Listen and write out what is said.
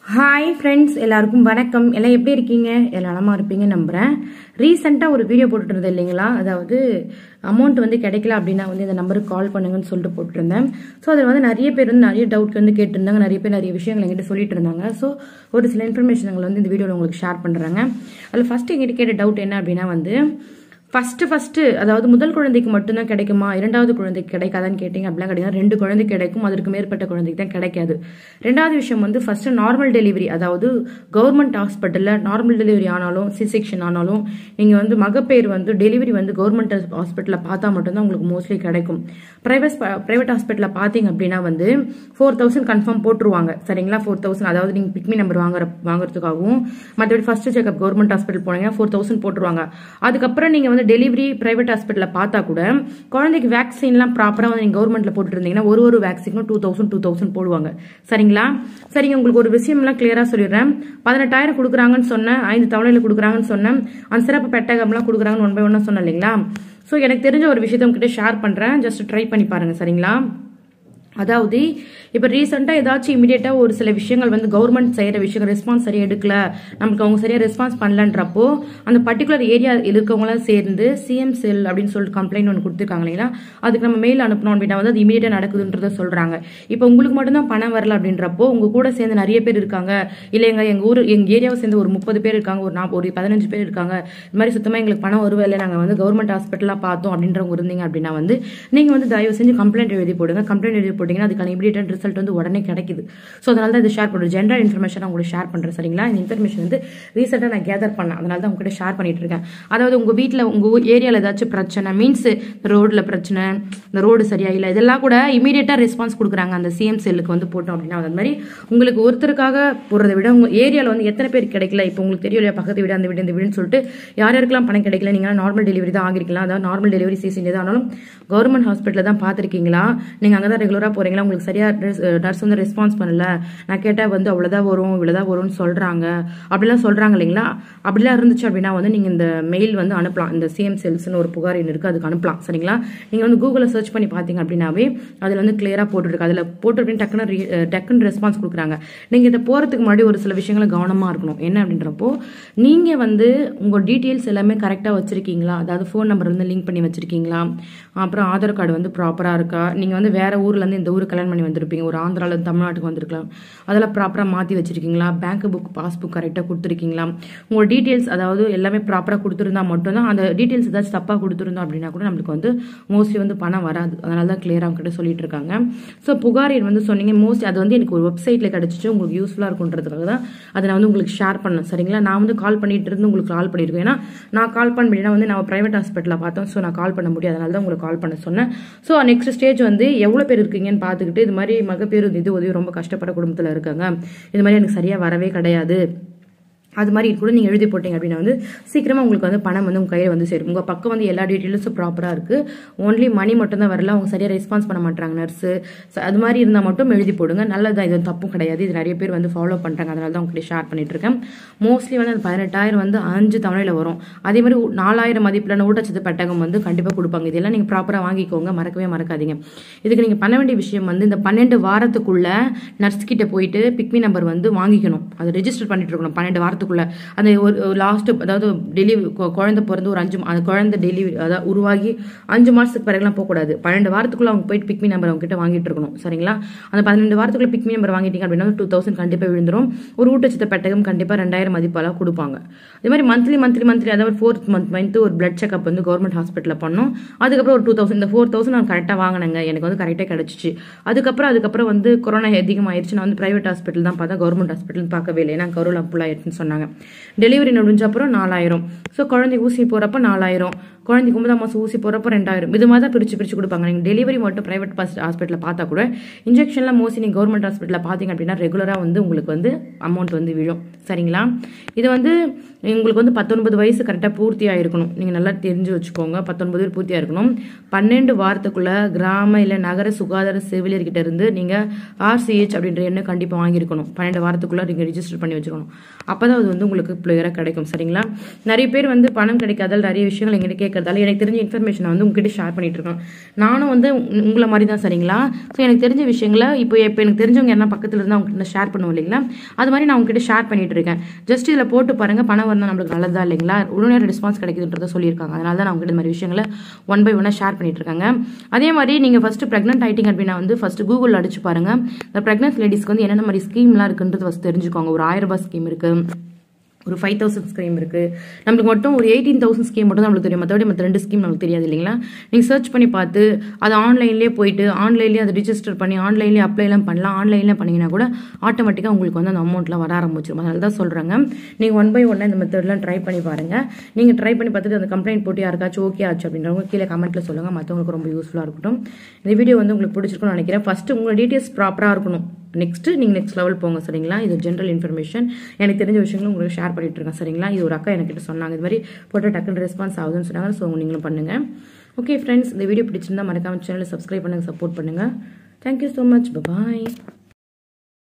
hi friends எல்லாருக்கும் வணக்கம் எல்லாம் எப்படி இருக்கீங்க எல்லாம் நலமா இருப்பீங்க நம்புறேன் ரீசெண்டாக ஒரு வீடியோ போட்டுட்டு இருந்தேன் இல்லைங்களா அதாவது அமௌண்ட் வந்து கிடைக்கல அப்படின்னா வந்து இந்த நம்பருக்கு கால் பண்ணுங்கன்னு சொல்லிட்டு போட்டிருந்தேன் ஸோ அதில் வந்து நிறைய பேர் வந்து நிறைய டவுட் வந்து கேட்டிருந்தாங்க நிறைய பேர் நிறைய விஷயங்கள் எங்கிட்ட சொல்லிட்டு இருந்தாங்க ஸோ ஒரு சில இன்ஃபர்மேஷன்களை வந்து இந்த வீடியோவில் உங்களுக்கு ஷேர் பண்ணுறாங்க அதில் ஃபர்ஸ்ட் எங்கிட்ட கேட்ட டவுட் என்ன அப்படின்னா வந்து ஃபர்ஸ்ட் ஃபர்ஸ்ட் அதாவது முதல் குழந்தைக்கு மட்டும்தான் கிடைக்குமா இரண்டாவது குழந்தைக்கு கிடைக்காதான்னு கேட்டீங்க அப்படிலாம் கிடையாது ரெண்டு குழந்தை கிடைக்கும் அதற்கு மேற்பட்ட குழந்தைக்கு தான் கிடைக்காது ரெண்டாவது விஷயம் வந்து ஃபர்ஸ்ட் நார்மல் டெலிவரி அதாவது கவர்மெண்ட் ஹாஸ்பிட்டலில் நார்மல் டெலிவரி ஆனாலும் சி செக்ஷன் ஆனாலும் நீங்கள் வந்து மகப்பேர் வந்து டெலிவரி வந்து கவர்மெண்ட் ஹாஸ்பிட்டலில் பார்த்தா மட்டும்தான் உங்களுக்கு மோஸ்ட்லி கிடைக்கும் ப்ரைவேட் ப்ரைவேட் ஹாஸ்பிட்டலில் பார்த்தீங்க அப்படின்னா வந்து ஃபோர் தௌசண்ட் கன்ஃபார்ம் போட்டுருவாங்க சரிங்களா ஃபோர் தௌசண்ட் அதாவது நீங்கள் பிக்மி நம்பர் வாங்குற வாங்குறதுக்காகவும் மற்றபடி ஃபர்ஸ்ட் செக்அப் கவர்மெண்ட் ஹாஸ்பிட்டல் போனீங்கன்னா ஃபோர் தௌசண்ட் போட்டுருவாங்க அதுக்கப்புறம் நீங்கள் வந்து டெலிவரி பிரைவேட் ஹாஸ்பிட்டலில் பார்த்தா கூட குழந்தைக்கு வேக்சின்லாம் ப்ராப்பராக வந்து நீங்கள் கவர்மெண்ட்டில் போட்டுருந்தீங்கன்னா ஒரு ஒரு வேக்சினுக்கும் டூ தௌசண்ட் டூ தௌசண்ட் போடுவாங்க சரிங்களா சரிங்க உங்களுக்கு ஒரு விஷயம்லாம் கிளியராக சொல்லிடுறேன் பதினெட்டாயிரம் கொடுக்குறாங்கன்னு சொன்னேன் ஐந்து தவணையில் கொடுக்குறாங்கன்னு சொன்னேன் அந்த சிறப்பு பெட்டகம்லாம் கொடுக்குறாங்கன்னு ஒன் பை ஒன்னாக சொன்னேன் இல்லைங்களா ஸோ எனக்கு தெரிஞ்ச ஒரு விஷயத்த உங்ககிட்ட ஷேர் பண்ணுறேன் ஜஸ்ட் ட்ரை பண்ணி பாருங்க சரிங்களா அதாவது இப்போ ரீசெண்டாக ஏதாச்சும் இமீடியட்டாக ஒரு சில விஷயங்கள் வந்து கவர்மெண்ட் செய்கிற விஷயங்கள் ரெஸ்பான்ஸ் சரியாக எடுக்கல நமக்கு அவங்க சரியாக ரெஸ்பான்ஸ் பண்ணலன்றப்போ அந்த பர்டிகுலர் ஏரியா இருக்கவங்களாம் சேர்ந்து சிஎம் செல் அப்படின்னு சொல்லிட்டு கம்ப்ளைண்ட் ஒன்று கொடுத்துருக்காங்க இல்லைங்களா அதுக்கு நம்ம மெயில் அனுப்பணும் அப்படின்னா வந்து அது இமீடியட்டாக நடக்குதுன்றத சொல்கிறாங்க இப்போ உங்களுக்கு மட்டும்தான் பணம் வரல அப்படின்றப்போ உங்க கூட சேர்ந்து நிறைய பேர் இருக்காங்க இல்லைங்க எங்கள் ஊர் எங்கள் ஏரியாவை சேர்ந்து ஒரு முப்பது பேர் இருக்காங்க ஒரு நாற்பது ஒரு பதினஞ்சு பேர் இருக்காங்க இது மாதிரி சுத்தமாக எங்களுக்கு பணம் வருவே இல்லை நாங்கள் வந்து கவர்மெண்ட் ஹாஸ்பிட்டலாக பார்த்தோம் அப்படின்றவங்க இருந்தீங்க அப்படின்னா வந்து நீங்கள் வந்து தயவு செஞ்சு கம்ப்ளைண்ட் எழுதி போடுங்க கம்ப்ளைண்ட் எழுதி போட்டிங்கன்னா அதுக்கான இமீடியட் ரிசல்ட் வந்து உடனே கிடைக்குது ஸோ அதனால தான் இது ஷேர் பண்ணுறேன் ஜென்ரல் இன்ஃபர்மேஷன் உங்களுக்கு ஷேர் பண்ணுறேன் சரிங்களா இந்த இன்ஃபர்மேஷன் வந்து ரீசெண்டாக நான் கேதர் பண்ணேன் அதனால தான் உங்ககிட்ட ஷேர் பண்ணிட்டு இருக்கேன் அதாவது உங்கள் வீட்டில் உங்கள் ஏரியாவில் ஏதாச்சும் பிரச்சனை மீன்ஸ் ரோடில் பிரச்சனை இந்த ரோடு சரியா இல்லை இதெல்லாம் கூட இமீடியட்டாக ரெஸ்பான்ஸ் கொடுக்குறாங்க அந்த சிஎம் செல்லுக்கு வந்து போட்டோம் அப்படின்னா அது மாதிரி உங்களுக்கு ஒருத்தருக்காக போடுறத விட உங்கள் ஏரியாவில் வந்து எத்தனை பேர் கிடைக்கல இப்போ உங்களுக்கு தெரியும் இல்லையா பக்கத்து வீடு அந்த வீடு இந்த வீடுன்னு சொல்லிட்டு யார் யாருக்கெல்லாம் பணம் கிடைக்கல நீங்களாம் நார்மல் டெலிவரி தான் ஆகிருக்கலாம் அதாவது நார்மல் டெலிவரி சீசன் எது ஆனாலும் கவர்மெண்ட் ஹாஸ்பிட்டலில் தான் பார்த்துருக்கீங்களா நீங்கள் அங்கே தான் ரெகுலராக போகிறீங்களா உங்களுக்கு சரியா நர்ஸ் வந்து ரெஸ்பான்ஸ் பண்ணல நான் கேட்டால் வந்து அவ்வளோதான் வரும் இவ்வளோதான் வரும்னு சொல்கிறாங்க அப்படிலாம் சொல்கிறாங்க இல்லைங்களா அப்படிலாம் இருந்துச்சு அப்படின்னா வந்து நீங்கள் இந்த மெயில் வந்து அனுப்பலாம் இந்த சிஎம் செல்ஸ்னு ஒரு புகார் எண் இருக்குது அதுக்கு அனுப்பலாம் சரிங்களா நீங்கள் வந்து கூகுளில் சர்ச் பண்ணி பார்த்தீங்க அப்படின்னாவே அதில் வந்து கிளியராக போட்டுருக்கு அதில் போட்டு அப்படின்னு டக்குன்னு re- அஹ் டக்குன்னு ரெஸ்பான்ஸ் கொடுக்குறாங்க நீங்கள் இதை போகிறதுக்கு முன்னாடி ஒரு சில விஷயங்களை கவனமாக இருக்கணும் என்ன அப்படின்றப்போ நீங்கள் வந்து உங்கள் டீட்டெயில்ஸ் எல்லாமே கரெக்டாக வச்சுருக்கீங்களா அதாவது ஃபோன் நம்பர் வந்து லிங்க் பண்ணி வச்சுருக்கீங்களா அப்புறம் ஆதார் கார்டு வந்து ப்ராப்பராக இருக்கா நீங்கள் வந்து வேறு ஊர்லேருந்து இந்த ஊருக்கு கல்யாணம் பண்ணி வந்திருப்பீங்க ஒரு ஆந்திராவில் தமிழ்நாட்டுக்கு வந்திருக்கலாம் அதெல்லாம் ப்ராப்பராக மாற்றி வச்சிருக்கீங்களா பேங்க் புக் பாஸ்புக் கரெக்டாக கொடுத்துருக்கீங்களா உங்களோட டீட்டெயில்ஸ் அதாவது எல்லாமே ப்ராப்பராக கொடுத்துருந்தா மட்டும்தான் அந்த டீட்டெயில்ஸ் ஏதாச்சும் தப்பாக கொடுத்துருந்தோம் அப்படின்னா கூட நம்மளுக்கு வந்து மோஸ்ட்லி வந்து பணம் வராது அதனால தான் கிளியராக கிட்ட சொல்லிட்டு இருக்காங்க ஸோ புகார் எண் வந்து சொன்னீங்க மோஸ்ட்லி அது வந்து எனக்கு ஒரு வெப்சைட்டில் கிடச்சிச்சு உங்களுக்கு யூஸ்ஃபுல்லாக இருக்குன்றதுக்காக தான் அதை நான் வந்து உங்களுக்கு ஷேர் பண்ணேன் சரிங்களா நான் வந்து கால் பண்ணிட்டு இருந்து உங்களுக்கு கால் பண்ணியிருக்கேன் ஏன்னா நான் கால் பண்ணா வந்து நான் ப்ரைவேட் ஹாஸ்பிட்டலில் பார்த்தோம் ஸோ நான் கால் பண்ண முடியாது அதனால தான் உங்களுக்கு கால் பண்ண சொன்னேன் ஸோ நெக்ஸ்ட் ஸ்டேஜ் வந்து எவ்வளோ பேர் இருக்கீங்கன்னு பார்த்துக்கிட்டு இது மாதிரி மகப்பேறு இது உதவி ரொம்ப கஷ்டப்பட்ட குடும்பத்தில் இருக்காங்க இது மாதிரி எனக்கு சரியாக வரவே கிடையாது அது மாதிரி கூட நீங்கள் எழுதி போட்டீங்க அப்படின்னா வந்து சீக்கிரமாக உங்களுக்கு வந்து பணம் வந்து உங்கள் கையில் வந்து சேரும் உங்கள் பக்கம் வந்து எல்லா டீட்டெயில்ஸும் ப்ராப்பராக இருக்குது ஓன்லி மணி மட்டும் தான் வரல அவங்க சரியாக ரெஸ்பான்ஸ் பண்ண மாட்டாங்க நர்ஸு அது மாதிரி இருந்தால் மட்டும் எழுதி போடுங்க நல்லதான் இது தப்பும் கிடையாது இது நிறைய பேர் வந்து ஃபாலோ பண்ணுறாங்க அதனால தான் உங்கள்கிட்ட ஷேர் பண்ணிட்டு இருக்கேன் மோஸ்ட்லி வந்து அந்த பதினெட்டாயிரம் வந்து அஞ்சு தவணையில் வரும் அதே மாதிரி ஊ- நாலாயிரம் மதிப்பிலான ஊட்டச்சத்து பெட்டகம் வந்து கண்டிப்பாக கொடுப்பாங்க இதெல்லாம் நீங்கள் ப்ராப்பராக வாங்கிக்கோங்க மறக்கவே மறக்காதீங்க இதுக்கு நீங்கள் பண்ண வேண்டிய விஷயம் வந்து இந்த பன்னெண்டு வாரத்துக்குள்ள நர்ஸ் கிட்ட போயிட்டு பிக்மி நம்பர் வந்து வாங்கிக்கணும் அதை ரெஜிஸ்டர் பண்ணிட்டு இருக்கணும் பன்னெண்டு வாரத்துக்குள்ள அந்த ஒரு லாஸ்ட் அதாவது டெலிவரி குழந்தை பிறந்து ஒரு அஞ்சு மா- அந்த குழந்தை டெலிவரி அதாவது உருவாகி அஞ்சு மாசத்துக்கு பிறகுலாம் போகக்கூடாது பன்னெண்டு வாரத்துக்குள்ள அவங்க போயிட்டு பிக்மி நம்பர் அவங்க கிட்ட வாங்கிட்டு இருக்கணும் சரிங்களா அந்த பன்னெண்டு வாரத்துக்குள்ள பிக்மி நம்பர் வாங்கிட்டீங்க அப்படின்னா டூ தௌசண்ட் கண்டிப்பாக விழுந்துரும் ஒரு ஊட்டச்சத்து பெட்டகம் கண்டிப்பாக ரெண்டாயிரம் மதிப்பெல்லாம் கொடுப்பாங்க அதே மாதிரி மந்த்லி மந்த்லி மந்த்லி அதாவது ஃபோர்த் மந்த் மந்த் ஒரு பிளட் செக்அப் வந்து கவர்மெண்ட் ஹாஸ்பிட்டலில் பண்ணோம் அதுக்கப்புறம் ஒரு டூ தௌசண்ட் இந்த ஃபோர் தௌசண்ட் நான் கரெக்டாக வாங்கினேங்க எனக்கு வந்து கரெக்டாக கிடச்சிச்சு அதுக்கப்புறம் அதுக்கப்புறம் வந்து கொரோனா அதிகமாயிருச்சு நான் வந்து பிரைவேட் ஹாஸ்பிட்டல் தான் பார்த்தா கவர்மெண்ட் ஹாஸ்பிட்டல் பார்க்கவே இல்லை ஏன்னா கரோலா புல்லாயிருச்சுன்னு சொன்னாங்க டெலிவரி முடிஞ்ச அப்புறம் நாலாயிரம் ஸோ குழந்தை ஊசி போகிறப்ப நாலாயிரம் குழந்தைக்கு ஒன்பதாம் மாதம் ஊசி போகிறப்ப ரெண்டாயிரம் இது மாதிரி தான் பிரித்து பிரித்து கொடுப்பாங்க நீங்கள் டெலிவரி மட்டும் ப்ரைவேட் ஹாஸ்பிட்டலில் பார்த்தா கூட இன்ஜெக்ஷன்லாம் மோஸ்ட்லி நீங்கள் கவர்மெண்ட் ஹாஸ்பிட்டலில் பார்த்தீங்க அப்படின்னா ரெகுலராக வந்து உங்களுக்கு வந்து அமௌண்ட் வந்து விழும் சரிங்களா இது வந்து உங்களுக்கு வந்து பத்தொன்பது வயசு கரெக்டாக பூர்த்தி ஆயிருக்கணும் நீங்கள் நல்லா தெரிஞ்சு வச்சுக்கோங்க பத்தொன்பது வயசு பூர்த்தி ஆயிருக்கணும் பன்னெண்டு வாரத்துக்குள்ள கிராம இல்லை நகர சுகாதார செவிலியர்கிட்ட இருந்து நீங்கள் ஆர்சிஹெச் அப்படின்ற எண்ணெய் கண்டிப்பாக வாங்கியிருக்கணும் பன்னெண்டு வாரத்துக்குள்ள நீங்கள் ரிஜிஸ்டர் பண்ணி வச்சுக்கணும் அப்போ தான் அது வந்து உங்களுக்கு பிளேயராக கிடைக்கும் சரிங்களா நிறைய பேர் வந்து பணம் கிடைக்காதால் நிறைய விஷயங்கள் எங்கிட்ட கேட்க இருக்கிறதால எனக்கு தெரிஞ்ச இன்ஃபர்மேஷனை வந்து உங்ககிட்ட ஷேர் பண்ணிட்டு இருக்கேன் நானும் வந்து உ- உங்களை மாதிரி தான் சரிங்களா ஸோ எனக்கு தெரிஞ்ச விஷயங்களை இப்போ இப்போ எனக்கு தெரிஞ்சவங்க என்ன பக்கத்தில் இருந்தால் அவங்ககிட்ட ஷேர் பண்ணுவோம் இல்லைங்களா அது மாதிரி நான் உங்ககிட்ட ஷேர் பண்ணிட்டு இருக்கேன் ஜஸ்ட் இதில் போட்டு பாருங்க பணம் வரணும் நம்மளுக்கு நல்லதா இல்லைங்களா உடனே ரெஸ்பான்ஸ் கிடைக்குதுன்றத சொல்லியிருக்காங்க அதனால தான் நான் உங்ககிட்ட இந்த மாதிரி விஷயங்களை ஒன் பை ஒன்னாக ஷேர் பண்ணிட்டு இருக்காங்க அதே மாதிரி நீங்கள் ஃபர்ஸ்ட் ப்ரெக்னென்ட் ஆயிட்டீங்க அப்படின்னா வந்து ஃபர்ஸ்ட் கூகுள் அடிச்சு பாருங்க இந்த ப்ரெக்னென்ட் லேடிஸ்க்கு வந்து என்னென்ன மாதிரி ஸ்கீம்லாம் இருக்குன்றது ஃபர்ஸ்ட் தெரிஞ்சுக்கோங்க ஒரு ஆயிரம் ரூபாய் ஸ்கீம் இருக்கு ஒரு ஃபைவ் தௌசண்ட் ஸ்கீம் இருக்கு நம்மளுக்கு மட்டும் ஒரு எயிட்டீன் தௌசண்ட் ஸ்கீம் மட்டும் தான் நம்மளுக்கு தெரியும் மற்றபடி மற்ற ரெண்டு ஸ்கீம் நம்மளுக்கு தெரியாது இல்லைங்களா நீங்கள் சர்ச் பண்ணி பார்த்து அது ஆன்லைன்லேயே போயிட்டு ஆன்லைன்லேயே அதை ரிஜிஸ்டர் பண்ணி ஆன்லைன்லேயே அப்ளைலாம் பண்ணலாம் ஆன்லைன்லேயே பண்ணீங்கன்னா கூட ஆட்டோமேட்டிக்காக உங்களுக்கு வந்து அந்த அமௌண்ட்லாம் வர ஆரம்பிச்சிடும் அதனால தான் சொல்கிறாங்க நீங்கள் ஒன் பை ஒன்னாக இந்த மெத்தட்லாம் ட்ரை பண்ணி பாருங்கள் நீங்கள் ட்ரை பண்ணி பார்த்துட்டு அந்த கம்ப்ளைண்ட் போட்டு யாருக்காச்சும் ஓகே ஆச்சு அப்படின்றவங்க கீழே கமெண்ட்டில் சொல்லுங்கள் மற்றவங்களுக்கு ரொம்ப யூஸ்ஃபுல்லாக இருக்கட்டும் இந்த வீடியோ வந்து உங்களுக்கு பிடிச்சிருக்கும்னு நினைக்கிறேன் ஃபஸ்ட்டு உங்களோட டீட்டெயில்ஸ் ப்ராப்பராக இருக்கணும் நெக்ஸ்ட் நீங்கள் நெக்ஸ்ட் லெவல் போங்க சரிங்களா இது ஜென்ரல் இன்ஃபர்மேஷன் எனக்கு தெரிஞ்ச விஷயங்களும் உங்களுக்கு ஷேர் பண்ணிட்டு இருக்கேன் சரிங்களா இது ஒரு அக்கா என்கிட்ட சொன்னாங்க இது மாதிரி போட்டு டக்குன்னு ரெஸ்பான்ஸ் ஆகுதுன்னு சொன்னாங்க ஸோ நீங்களும் பண்ணுங்க ஓகே ஃப்ரெண்ட்ஸ் இந்த வீடியோ பிடிச்சிருந்தா மறக்காம சேனலை சப்ஸ்கிரைப் பண்ணுங்க சப்போர்ட் பண்ணுங்க தேங்க்யூ ஸோ மச் பாய்